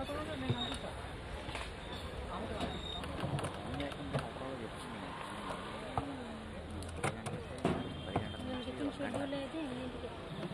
Schedule అయితే ఎన్నింటికి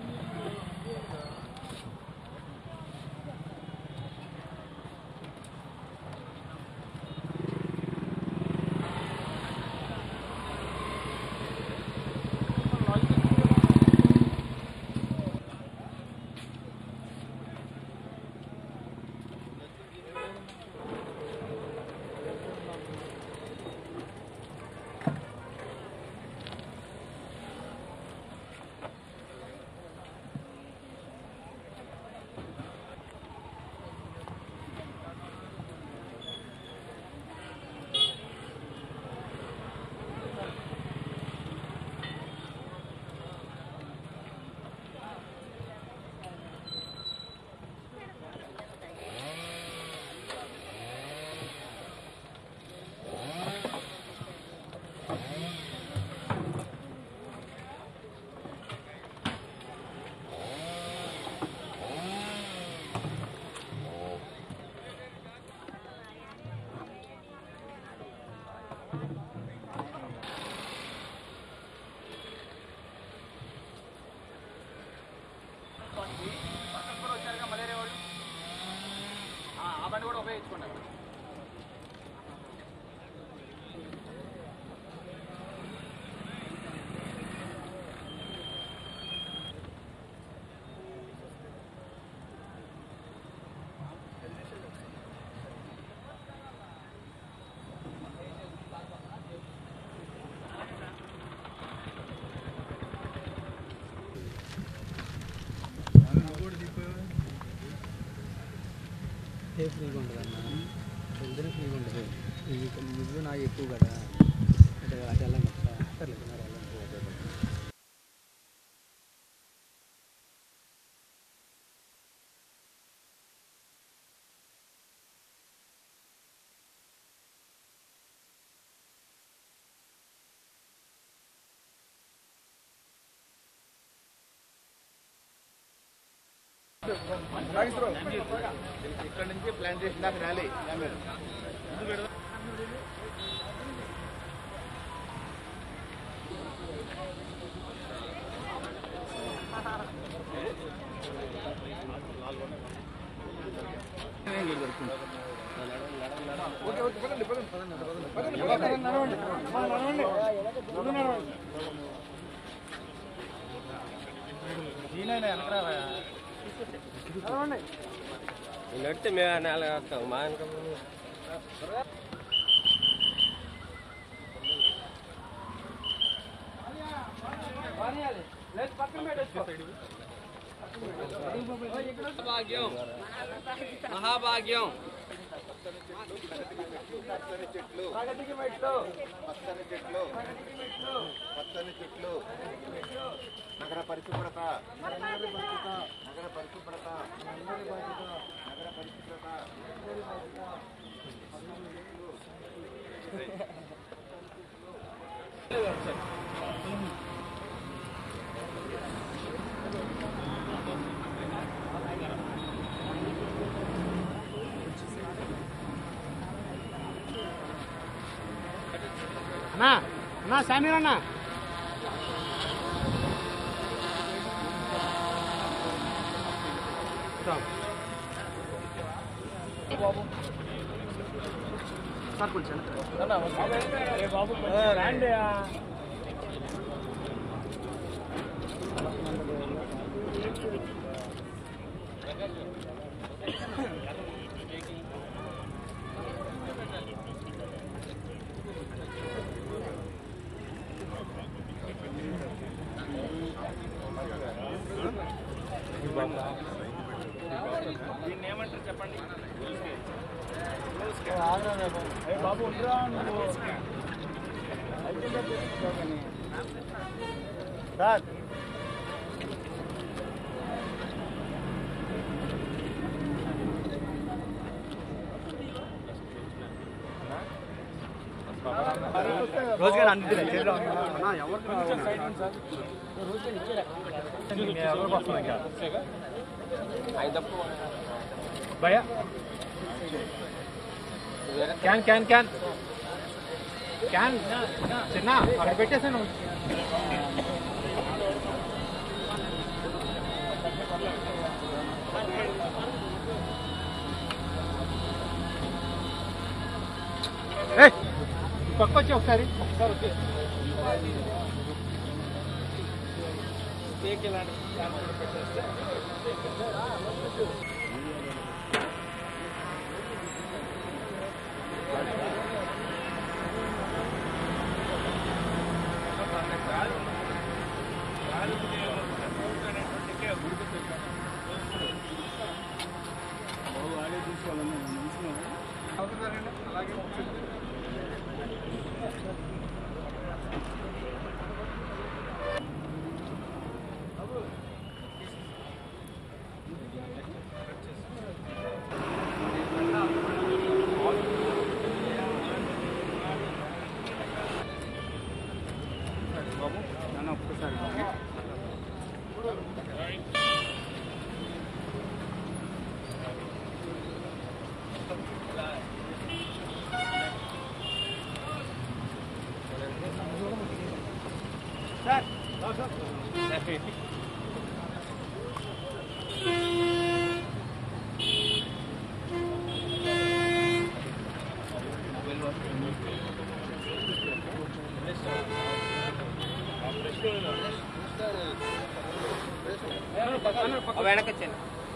ఆ బండి కూడా ఉపయోగించుకోండి ఏ ఫ్రీగా ఉండదు అన్న ఇద్దరు ఫ్రీగా ఉండదు నీకు నువ్వు నాకు ఎక్కువ కదా అంటే అటు వెళ్ళండి పర్లేదు మరి వెళ్ళండి ఇక్కడ నుంచి ప్లాంటేషన్ దాకా ర్యాలీ నడితే మేము నెల వస్తాం మా వెనక భాగ్యం మహాభాగ్యం పచ్చని చెట్లు పచ్చని చెట్లు పచ్చని చెట్లు నగర పరిశుభ్రత నగర పరిశుభ్రత నగర పరిశుభ్రత అన్నా అన్నా శామీర్ అన్నా సార్ కొంచెం సార్ రోజుగా అన్ని ఆయన తప్పు భయ క్యాన్ క్యాన్ క్యాన్ క్యాన్ చిన్న అక్కడ పెట్టేసాను ఏయ్, పక్క వచ్చి ఒకసారి ఒకసారి వచ్చి వెనకొచ్చాను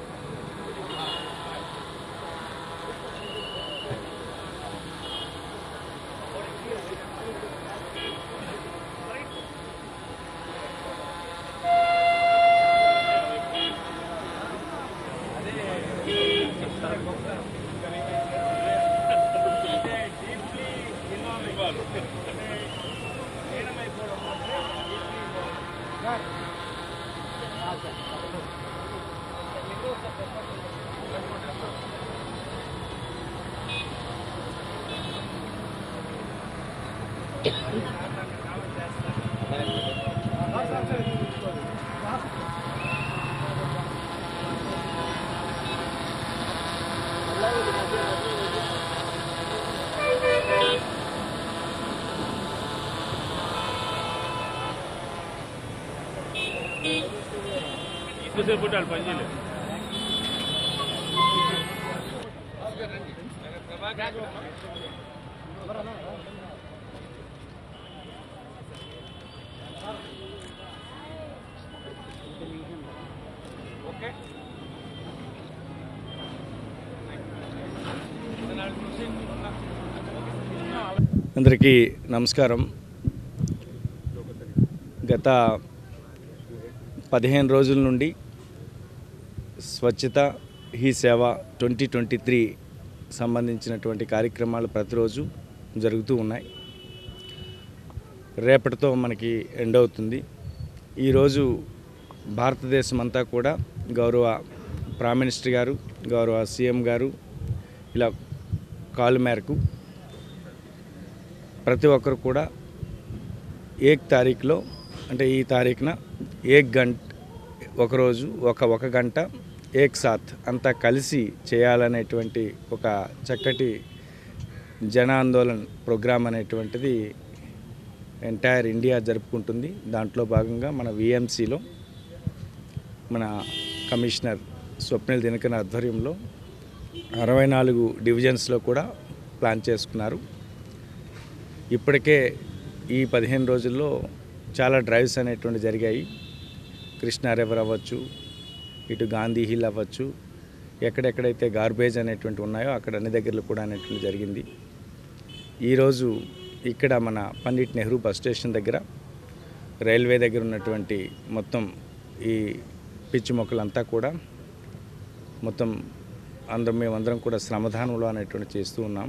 అందరికీ నమస్కారం గత పదిహేను రోజుల నుండి స్వచ్ఛత హీ సేవ ట్వంటీ ట్వంటీ త్రీ సంబంధించినటువంటి కార్యక్రమాలు ప్రతిరోజు జరుగుతూ ఉన్నాయి రేపటితో మనకి ఎండ్ అవుతుంది ఈరోజు భారతదేశం అంతా కూడా గౌరవ ప్రైమ్ మినిస్టర్ గారు గౌరవ సీఎం గారు ఇలా కాలు మేరకు ప్రతి ఒక్కరు కూడా ఏక్ తారీఖులో అంటే ఈ తారీఖున ఏక్ గంట ఒకరోజు ఒక ఒక గంట ఏక్ సాత్ అంతా కలిసి చేయాలనేటువంటి ఒక చక్కటి జన ఆందోళన్ ప్రోగ్రామ్ అనేటువంటిది ఎంటైర్ ఇండియా జరుపుకుంటుంది దాంట్లో భాగంగా మన విఎంసిలో మన కమిషనర్ స్వప్నిల్ దినకర్ ఆధ్వర్యంలో అరవై నాలుగు డివిజన్స్లో కూడా ప్లాన్ చేసుకున్నారు ఇప్పటికే ఈ పదిహేను రోజుల్లో చాలా డ్రైవ్స్ అనేటువంటి జరిగాయి కృష్ణా రివర్ అవ్వచ్చు ఇటు గాంధీ హిల్ అవ్వచ్చు ఎక్కడెక్కడైతే గార్బేజ్ అనేటువంటి ఉన్నాయో అక్కడ అన్ని దగ్గరలో కూడా అనేటువంటి జరిగింది ఈరోజు ఇక్కడ మన పండిట్ నెహ్రూ బస్ స్టేషన్ దగ్గర రైల్వే దగ్గర ఉన్నటువంటి మొత్తం ఈ పిచ్చి మొక్కలంతా కూడా మొత్తం అందరం మేమందరం కూడా శ్రమదానంలో అనేటువంటి చేస్తూ ఉన్నాం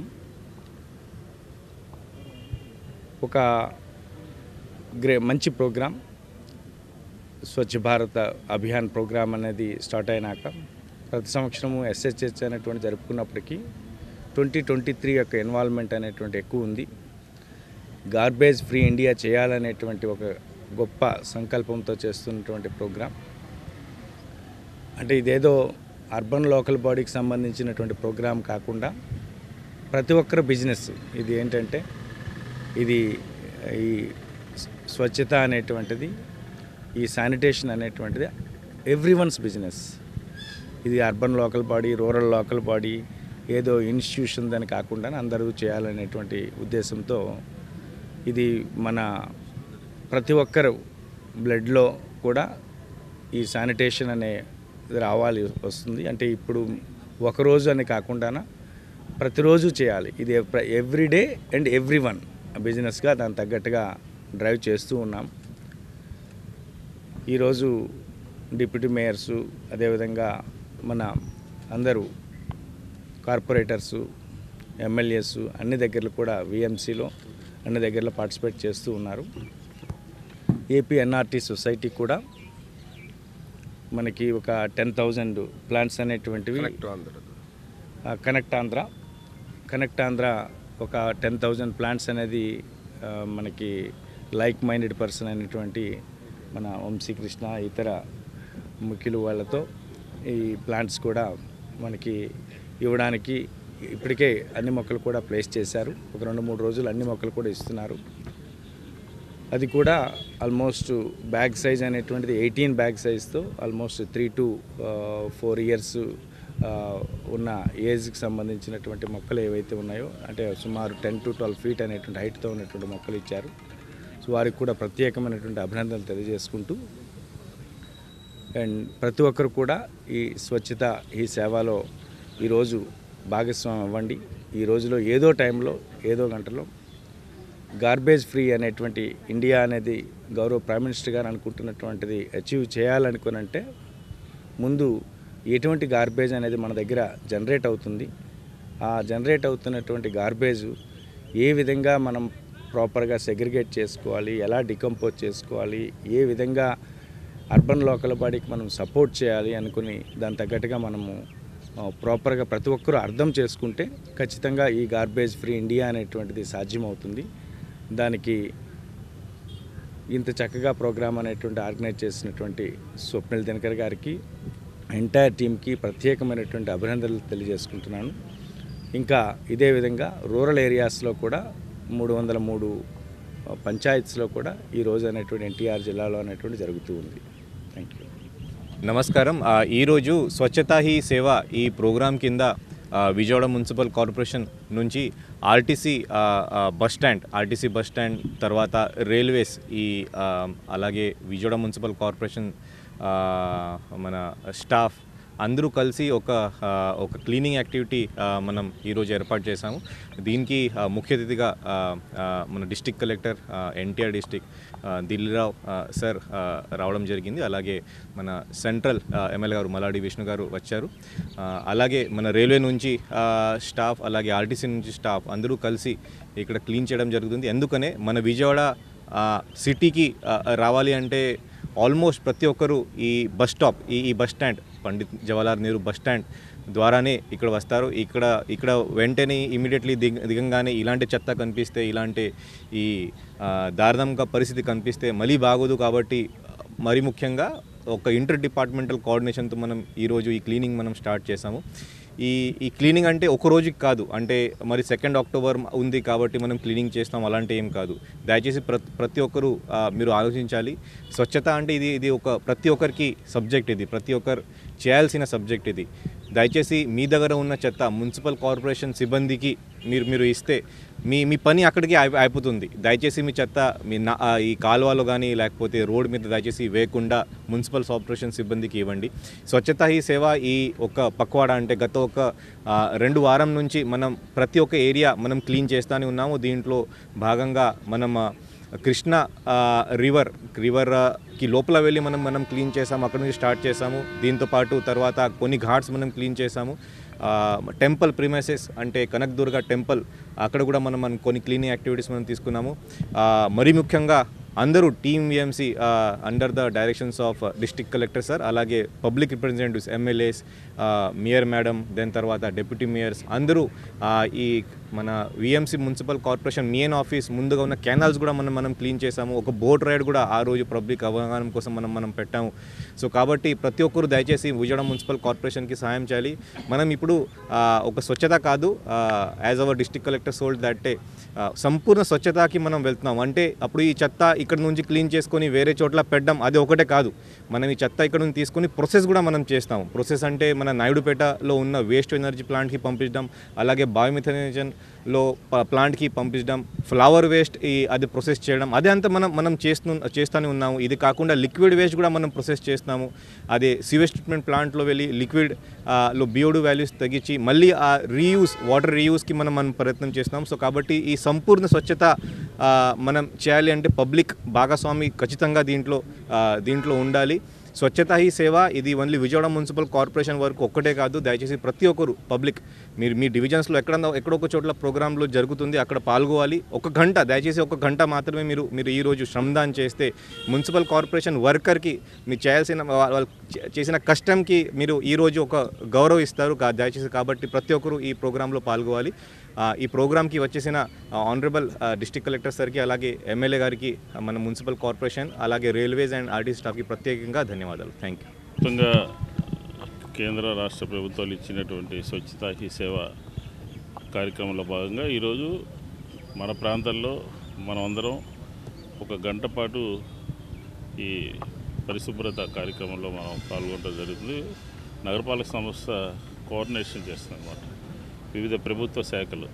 ఒక గ్రే మంచి ప్రోగ్రాం స్వచ్ఛ భారత్ అభియాన్ ప్రోగ్రాం అనేది స్టార్ట్ అయినాక ప్రతి సంవత్సరము ఎస్హెచ్హెచ్ అనేటువంటి జరుపుకున్నప్పటికీ ట్వంటీ ట్వంటీ త్రీ యొక్క ఇన్వాల్వ్మెంట్ అనేటువంటి ఎక్కువ ఉంది గార్బేజ్ ఫ్రీ ఇండియా చేయాలనేటువంటి ఒక గొప్ప సంకల్పంతో చేస్తున్నటువంటి ప్రోగ్రాం అంటే ఇదేదో అర్బన్ లోకల్ బాడీకి సంబంధించినటువంటి ప్రోగ్రాం కాకుండా ప్రతి ఒక్కరి బిజినెస్ ఇది ఏంటంటే ఇది ఈ స్వచ్ఛత అనేటువంటిది ఈ శానిటేషన్ అనేటువంటిది ఎవ్రీ వన్స్ బిజినెస్ ఇది urban local body rural local body ఏదో ఇన్స్టిట్యూషన్ అని కాకుండా అందరూ చేయాలనేటువంటి ఉద్దేశంతో ఇది మన ప్రతి ఒక్కరు బ్లడ్లో కూడా ఈ శానిటేషన్ అనే ఇది రావాలి వస్తుంది అంటే ఇప్పుడు ఒకరోజు అని కాకుండా ప్రతిరోజు చేయాలి ఇది every day and every one బిజినెస్గా దానికి తగ్గట్టుగా డ్రైవ్ చేస్తూ ఉన్నాం ఈరోజు డిప్యూటీ మేయర్సు అదేవిధంగా మన అందరూ కార్పొరేటర్సు ఎమ్మెల్యేస్ అన్ని దగ్గరలో కూడా విఎంసీలో అన్ని దగ్గరలో పార్టిసిపేట్ చేస్తూ ఉన్నారు ఏపీ ఎన్ఆర్టీ సొసైటీ కూడా మనకి ఒక టెన్ థౌజండ్ ప్లాంట్స్ అనేటువంటివి ఆ, కనెక్ట్ ఆంధ్ర కనెక్ట్ ఆంధ్ర ఒక టెన్ థౌజండ్ ప్లాంట్స్ అనేది ఆ, మనకి లైక్ మైండెడ్ పర్సన్ అయినటువంటి మన వంశీకృష్ణ ఇతర ముఖ్యులు వాళ్ళతో ఈ ప్లాంట్స్ కూడా మనకి ఇవ్వడానికి ఇప్పటికే అన్ని మొక్కలు కూడా ప్లేస్ చేశారు ఒక రెండు మూడు రోజులు అన్ని మొక్కలు కూడా ఇస్తున్నారు అది కూడా ఆల్మోస్ట్ బ్యాగ్ సైజ్ అనేటువంటిది ఎయిటీన్ బ్యాగ్ సైజ్తో almost three to four years ఉన్న ఏజ్కి సంబంధించినటువంటి మొక్కలు ఏవైతే ఉన్నాయో అంటే సుమారు టెన్ టు ట్వెల్వ్ ఫీట్ అనేటువంటి హైట్తో ఉన్నటువంటి మొక్కలు ఇచ్చారు సో వారికి కూడా ప్రత్యేకమైనటువంటి అభినందనలు తెలియజేసుకుంటూ అండ్ ప్రతి ఒక్కరు కూడా ఈ స్వచ్ఛత ఈ సేవలో ఈరోజు భాగస్వామ్యం అవ్వండి ఈ రోజులో ఏదో టైంలో ఏదో గంటలో గార్బేజ్ ఫ్రీ అనేటువంటి ఇండియా అనేది గౌరవ ప్రైమ్ మినిస్టర్ గారు అనుకుంటున్నటువంటిది అచీవ్ చేయాలనుకునంటే ముందు ఎటువంటి గార్బేజ్ అనేది మన దగ్గర జనరేట్ అవుతుంది ఆ జనరేట్ అవుతున్నటువంటి గార్బేజ్ ఏ విధంగా మనం ప్రాపర్గా సెగ్రిగేట్ చేసుకోవాలి ఎలా డికంపోజ్ చేసుకోవాలి ఏ విధంగా అర్బన్ లోకల్ బాడీకి మనం సపోర్ట్ చేయాలి అనుకుని దాని తగ్గట్టుగా మనము ఆ, ప్రాపర్గా ప్రతి ఒక్కరూ అర్థం చేసుకుంటే ఖచ్చితంగా ఈ గార్బేజ్ ఫ్రీ ఇండియా అనేటువంటిది సాధ్యమవుతుంది దానికి ఇంత చక్కగా ప్రోగ్రామ్ అనేటువంటి ఆర్గనైజ్ చేసినటువంటి స్వప్నిల్ దినకర్ గారికి ఎంటైర్ టీంకి ప్రత్యేకమైనటువంటి అభినందనలు తెలియజేసుకుంటున్నాను ఇంకా ఇదే విధంగా రూరల్ ఏరియాస్లో కూడా మూడు వందల మూడు పంచాయత్స్లో కూడా ఈ రోజు అనేటువంటి ఎన్టీఆర్ జిల్లాలో అనేటువంటి జరుగుతూ ఉంది థ్యాంక్ యూ నమస్కారం ఆ, ఈరోజు స్వచ్ఛతా హీ సేవ ఈ ప్రోగ్రాం కింద ఆ, విజయవాడ మున్సిపల్ కార్పొరేషన్ నుంచి ఆర్టీసీ ఆ, ఆ, bus stand RTC bus stand తర్వాత రైల్వేస్ ఈ ఆ, అలాగే విజయవాడ మున్సిపల్ కార్పొరేషన్ ఆ, మన స్టాఫ్ అందరూ కలిసి ఒక ఆ, ఒక క్లీనింగ్ యాక్టివిటీ ఆ, మనం ఈరోజు ఏర్పాటు చేశాము దీనికి ఆ, ముఖ్య అతిథిగా ఆ, ఆ, మన district collector NTR district Dilli Rao ఆ, సార్ ఆ, రావడం జరిగింది అలాగే మన సెంట్రల్ ఆ, ఎమ్మెల్యే గారు మలాడి విష్ణు గారు వచ్చారు ఆ, అలాగే మన రైల్వే నుంచి ఆ, స్టాఫ్ అలాగే ఆర్టీసీ నుంచి స్టాఫ్ అందరూ కలిసి ఇక్కడ క్లీన్ చేయడం జరుగుతుంది ఎందుకనే మన విజయవాడ ఆ, సిటీకి ఆ, రావాలి అంటే ఆల్మోస్ట్ ప్రతి ఒక్కరు ఈ బస్ స్టాప్ ఈ ఈ bus stand Pandit Jawaharlal Nehru bus stand ద్వారానే ఇక్కడ వస్తారు ఇక్కడ ఇక్కడ వెంటనే ఇమీడియట్లీ దిగ దిగంగానే ఇలాంటి చెత్త కనిపిస్తే ఇలాంటి ఈ ఆ, దారుణంగా పరిస్థితి కనిపిస్తే మళ్ళీ బాగోదు కాబట్టి మరి ముఖ్యంగా ఒక ఇంటర్ డిపార్ట్మెంటల్ కోఆర్డినేషన్తో మనం ఈరోజు ఈ క్లీనింగ్ మనం స్టార్ట్ చేసాము ఈ ఈ క్లీనింగ్ అంటే ఒక రోజుకి కాదు అంటే మరి సెకండ్ అక్టోబర్ ఉంది కాబట్టి మనం క్లీనింగ్ చేస్తాం అలాంటి ఏం కాదు దయచేసి ప్రతి ప్రతి ఒక్కరు ఆ, మీరు ఆలోచించాలి స్వచ్ఛత అంటే ఇది ఇది ఒక ప్రతి ఒక్కరికి సబ్జెక్ట్ ఇది ప్రతి ఒక్కరు చేయాల్సిన సబ్జెక్ట్ ఇది దయచేసి మీ దగ్గర ఉన్న చెత్త మున్సిపల్ కార్పొరేషన్ సిబ్బందికి మీరు మీరు ఇస్తే మీ మీ పని అక్కడికి ఆగి- అయిపోతుంది దయచేసి మీ చెత్త మీ నా ఆ, ఈ కాలువలో కానీ లేకపోతే రోడ్ మీద దయచేసి వేయకుండా మున్సిపల్ కార్పొరేషన్ సిబ్బందికి ఇవ్వండి స్వచ్ఛత ఈ సేవ ఈ ఒక పక్వాడ అంటే గత ఒక ఆ, రెండు వారం నుంచి మనం ప్రతి ఒక్క ఏరియా మనం క్లీన్ చేస్తూనే ఉన్నాము దీంట్లో భాగంగా మనం ఆ, కృష్ణ ఆ, రివర్ రివర్ ఆ, కి లోపల వెళ్ళి మనం మనం క్లీన్ చేసాము అక్కడ నుంచి స్టార్ట్ చేసాము దీంతో పాటు తర్వాత కొన్ని ఘాట్స్ మనం క్లీన్ చేసాము ఆ, టెంపుల్ ప్రిమైసెస్ అంటే కనకదుర్గ టెంపుల్ అక్కడ కూడా మనం మనం కొన్ని క్లీనింగ్ యాక్టివిటీస్ మనం తీసుకున్నాము ఆ, మరీ ముఖ్యంగా అందరూ team VMC under the directions of district collector sir అలాగే public representatives MLAs mayor madam then తర్వాత డిప్యూటీ మేయర్స్ అందరూ ఆ, ఈ మన VMC municipal corporation main office ముందుగా ఉన్న కెనాల్స్ కూడా మనం మనం క్లీన్ చేసాము ఒక బోట్ రైడ్ కూడా ఆ రోజు పబ్లిక్ అవగాహన కోసం మనం మనం పెట్టాము సో కాబట్టి ప్రతి ఒక్కరు దయచేసి విజయవాడ మున్సిపల్ కార్పొరేషన్కి సహాయం చేయాలి మనం ఇప్పుడు ఆ, ఒక స్వచ్ఛత కాదు as our district collector sold దట్టే సంపూర్ణ స్వచ్ఛతకి మనం వెళ్తున్నాం అంటే అప్పుడు ఈ చెత్త ఇక్కడ నుంచి క్లీన్ చేసుకొని వేరే చోట్ల పెట్టడం అది ఒకటే కాదు మనం ఈ చెత్త ఇక్కడ నుంచి తీసుకొని ప్రొసెస్ కూడా మనం చేస్తాము ప్రొసెస్ అంటే మన నాయుడుపేటలో ఉన్న వేస్ట్ ఎనర్జీ ప్లాంట్కి పంపించడం అలాగే బయోమిథనైజేషన్లో ప్లాంట్కి పంపించడం ఫ్లవర్ వేస్ట్ ఈ అది ప్రొసెస్ చేయడం అదే అంతా మనం మనం చేస్తూ చేస్తూనే ఉన్నాము ఇది కాకుండా లిక్విడ్ వేస్ట్ కూడా మనం ప్రొసెస్ చేస్తున్నాము అదే సివేజ్ ట్రీట్మెంట్ ప్లాంట్లో వెళ్ళి లిక్విడ్ లో బియోడు వాల్యూస్ తగ్గించి మళ్ళీ ఆ రీయూస్ వాటర్ రీయూస్కి మనం మనం ప్రయత్నం చేస్తున్నాం సో కాబట్టి ఈ సంపూర్ణ స్వచ్ఛత ఆ, మనం చేయాలి అంటే పబ్లిక్ భాగస్వామి ఖచ్చితంగా దీంట్లో ఆ, దీంట్లో ఉండాలి స్వచ్ఛత హీ సేవ ఇది ఓన్లీ విజయవాడ మున్సిపల్ కార్పొరేషన్ వరకు ఒక్కటే కాదు దయచేసి ప్రతి ఒక్కరు పబ్లిక్ మీరు మీ డివిజన్స్లో ఎక్కడ ఎక్కడొక చోట్ల ప్రోగ్రాంలో జరుగుతుంది అక్కడ పాల్గొవాలి ఒక గంట దయచేసి ఒక గంట మాత్రమే మీరు మీరు ఈరోజు శ్రమదాన్ చేస్తే మున్సిపల్ కార్పొరేషన్ వర్కర్కి మీరు చేయాల్సిన వా- వాళ్ళు చే- చేసిన కష్టంకి మీరు ఈరోజు ఒక గౌరవం ఇస్తారు కా- దయచేసి కాబట్టి ప్రతి ఒక్కరు ఈ ప్రోగ్రాంలో పాల్గొవాలి ఆ, ఈ ప్రోగ్రామ్కి వచ్చేసిన ఆనరబుల్ డిస్ట్రిక్ట్ కలెక్టర్ సార్కి అలాగే ఎమ్మెల్యే గారికి ఆ, మన మున్సిపల్ కార్పొరేషన్ అలాగే రైల్వేస్ అండ్ ఆర్టీ స్టాఫ్కి ప్రత్యేకంగా ధన్యవాదాలు థ్యాంక్ యూ మొత్తంగా కేంద్ర రాష్ట్ర ప్రభుత్వాలు ఇచ్చినటువంటి స్వచ్ఛతా హీ సేవ కార్యక్రమంలో భాగంగా ఈరోజు మన ప్రాంతాల్లో మనమందరం ఒక గంట పాటు ఈ పరిశుభ్రత కార్యక్రమంలో మనం పాల్గొనడం జరుగుతుంది నగరపాలక సంస్థ కోఆర్డినేషన్ చేస్తుంది అనమాట వివిధ ప్రభుత్వ శాఖలు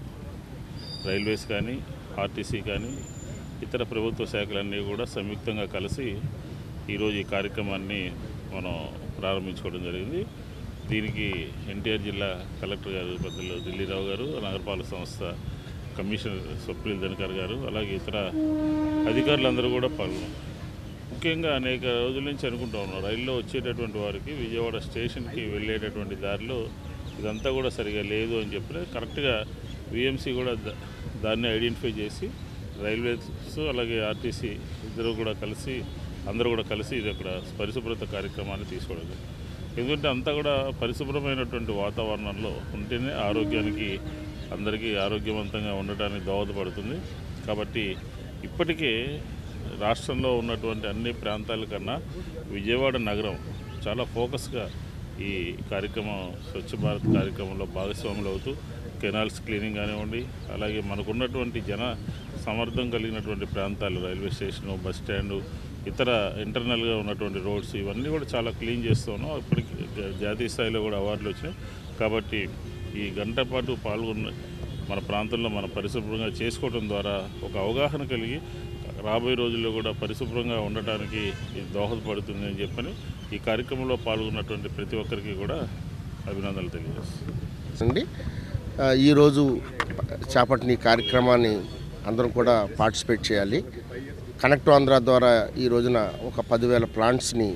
రైల్వేస్ కానీ ఆర్టీసీ కానీ ఇతర ప్రభుత్వ శాఖలన్నీ కూడా సంయుక్తంగా కలిసి ఈరోజు ఈ కార్యక్రమాన్ని మనం ప్రారంభించుకోవడం జరిగింది దీనికి ఎన్టీఆర్ జిల్లా కలెక్టర్ గారు పెద్దలు ఢిల్లీరావు గారు నగరపాలక సంస్థ కమిషనర్ స్వప్నిల్ ధనకర్ గారు అలాగే ఇతర అధికారులందరూ కూడా పాల్గొన్నారు ముఖ్యంగా అనేక రోజుల నుంచి అనుకుంటా ఉన్నాం రైల్లో వచ్చేటటువంటి వారికి విజయవాడ స్టేషన్కి వెళ్ళేటటువంటి దారిలో ఇదంతా కూడా సరిగా లేదు అని చెప్పి కరెక్ట్గా విఎంసీ కూడా దా- దాన్ని ఐడెంటిఫై చేసి రైల్వేస్ అలాగే ఆర్టీసీ ఇద్దరు కూడా కలిసి అందరూ కూడా కలిసి ఇది అక్కడ పరిశుభ్రత కార్యక్రమాన్ని తీసుకోవడం జరిగింది. ఎందుకంటే అంతా కూడా పరిశుభ్రమైనటువంటి వాతావరణంలో ఉంటేనే ఆరోగ్యానికి అందరికీ ఆరోగ్యవంతంగా ఉండటానికి దోహదపడుతుంది కాబట్టి ఇప్పటికే రాష్ట్రంలో ఉన్నటువంటి అన్ని ప్రాంతాల కన్నా విజయవాడ నగరం చాలా ఫోకస్గా ఈ కార్యక్రమం స్వచ్ఛ భారత్ కార్యక్రమంలో భాగస్వాములు అవుతూ కెనాల్స్ క్లీనింగ్ కానివ్వండి అలాగే మనకున్నటువంటి జన సమర్థం కలిగినటువంటి ప్రాంతాలు రైల్వే స్టేషను బస్ స్టాండు ఇతర ఇంటర్నల్గా ఉన్నటువంటి రోడ్స్ ఇవన్నీ కూడా చాలా క్లీన్ చేస్తూ ఉన్నాం ఇప్పటికి జా- జాతీయ స్థాయిలో కూడా అవార్డులు వచ్చినాయి కాబట్టి ఈ గంట పాటు పాల్గొన్న మన ప్రాంతంలో మనం పరిశుభ్రంగా చేసుకోవడం ద్వారా ఒక అవగాహన కలిగి రాబోయే రోజుల్లో కూడా పరిశుభ్రంగా ఉండటానికి ఇది దోహదపడుతుంది అని చెప్పని ఈ కార్యక్రమంలో పాల్గొన్నటువంటి ప్రతి ఒక్కరికి కూడా అభినందనలు తెలియజేస్తాను అండి ఆ, ఈరోజు చేపట్టిన ఈ కార్యక్రమాన్ని అందరం కూడా పార్టిసిపేట్ చేయాలి కనెక్ట్ ఆంధ్ర ద్వారా ఈ రోజున ఒక పదివేల ప్లాంట్స్ని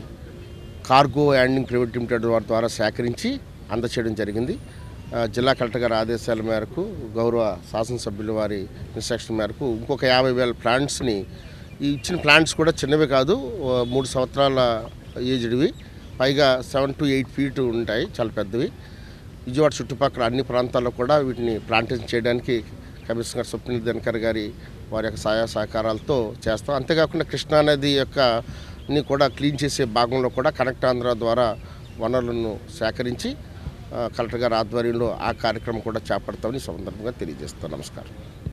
కార్గో హ్యాండింగ్ ప్రైవేట్ లిమిటెడ్ వారి ద్వారా సేకరించి అందచేయడం జరిగింది ఆ, జిల్లా కలెక్టర్ గారి ఆదేశాల మేరకు గౌరవ శాసనసభ్యుల వారి ఇన్స్ట్రక్షన్ మేరకు ఇంకొక యాభై వేల ప్లాంట్స్ని ఈ ఇచ్చిన ప్లాంట్స్ కూడా చిన్నవి కాదు ఆ, మూడు సంవత్సరాల ఏజ్డ్వి పైగా సెవెన్ టు ఎయిట్ ఫీట్ ఉంటాయి చాలా పెద్దవి విజయవాడ చుట్టుపక్కల అన్ని ప్రాంతాల్లో కూడా వీటిని ప్లాంటేషన్ చేయడానికి కమిషనర్ స్వప్నిల్ దినకర్ గారి వారి యొక్క సహాయ సహకారాలతో చేస్తాం అంతేకాకుండా కృష్ణానది యొక్క ని కూడా క్లీన్ చేసే భాగంలో కూడా కనెక్ట్ ఆంధ్ర ద్వారా వనరులను సేకరించి ఆ, కలెక్టర్ గారి ఆధ్వర్యంలో ఆ కార్యక్రమం కూడా చేపడతామని ఈ సందర్భంగా తెలియజేస్తాం నమస్కారం